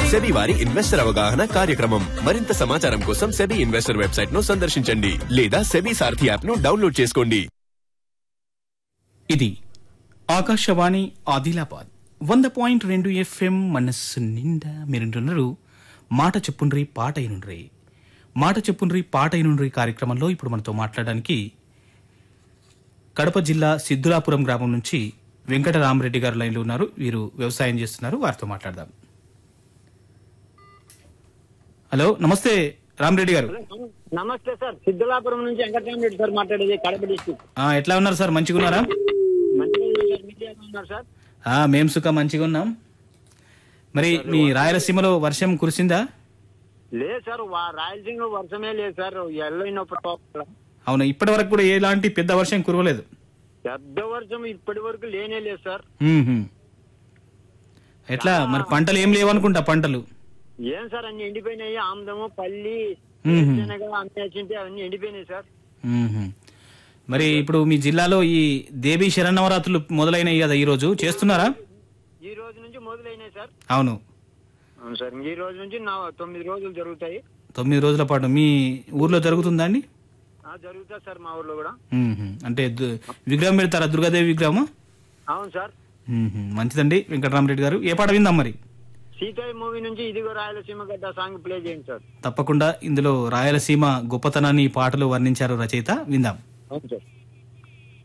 SEBI వారి investor అవగాహన కార్యక్రమం మరింత సమాచారం కోసం సెబీ ఇన్వెస్టర్ వెబ్సైట్ ను సందర్శించండి లేదా సెబీ సారథి యాప్ ను డౌన్లోడ్ చేసుకోండి ఇది ఆకాశవాణి ఆదిలాబాద్ వంద పాయింట్ రెండు ఎఫ్ఎం మనస్సు నిండా మీరుంటున్నారు మాట చెప్పుండ్రి పాట అయినుండ్రి మాట చెప్పుండ్రి పాట అయినుండ్రి కార్యక్రమంలో ఇప్పుడు మనతో మాట్లాడడానికి కడప జిల్లా సిద్ధులాపురం గ్రామం నుంచి వెంకట రామరెడ్డి గారు లైన్లో ఉన్నారు వీరు వ్యవసాయం చేస్తున్నారు వారితో మాట్లాడదాం హలో నమస్తే రామరెడ్డి గారు నమస్తే సార్ సిద్ధలాపురం నుంచి వెంకటరామరెడ్డి సార్ మాట్లాడేది కడప డిస్టిక్ ఆ, ఎట్లా ఉన్నారు సార్ మంచిగా ఉన్నారా మంచిగా ఉన్నారు సార్ మీరు ఎలా ఉన్నారు సార్ ఆ, మేం సుఖ మంచిగా ఉన్నాం మరి మీ రాయలసీమలో వర్షం కురిసిందా లేదు సార్ వా- రాయలసీమలో వర్షమే లేదు సార్ ఎల్లైనప్పుడు అవును ఇప్పటి వరకు కూడా ఎలాంటి పెద్ద వర్షం కురవలేదు పెద్ద వర్షం ఇప్పటి వరకు లేనే లేదు సార్ మ్మ్హ్మ్. ఎట్లా మరి పంటలు ఏం లేవనుకుంటా పంటలు ఏం సార్ అన్ని ఎండిపోయినాయి ఆముదము పల్లి మ్మ్. శనగ అన్ని వచ్చింటే అవన్నీ ఎండిపోయినాయి సార్ మ్మ్హ్మ్. మరి ఇప్పుడు మీ జిల్లాలో ఈ దేవీ శరణవరాత్రులు మొదలైనవి కదా ఈ రోజు చేస్తున్నారా ఈ రోజు నుంచి మొదలైనాయి సార్ అవును అవును సార్ ఈ రోజు నుంచి నా తొమ్మిది రోజులు జరుగుతాయి తొమ్మిది రోజుల పాటు మీ ఊర్లో జరుగుతుందా అండి ఆ, జరుగుతుంది సార్ మా ఊర్లో కూడా మ్మ్హ్మ్. అంటే దు- విగ్రహం పెడతారా దుర్గాదేవి విగ్రహమా అవును సార్ మ్మ్హ్మ్. మంచిదండి వెంకటరామరెడ్డి గారు ఏ పాట విందాం మరి సీతాయి మూవీ నుంచి ఇదిగో రాయలసీమ గడ్డ సాంగ్ ప్లే చేయండి సార్ తప్పకుండా ఇందులో రాయలసీమ గొప్పతనాన్ని ఈ పాటలో వర్ణించారు రచయిత విందాం అవును సార్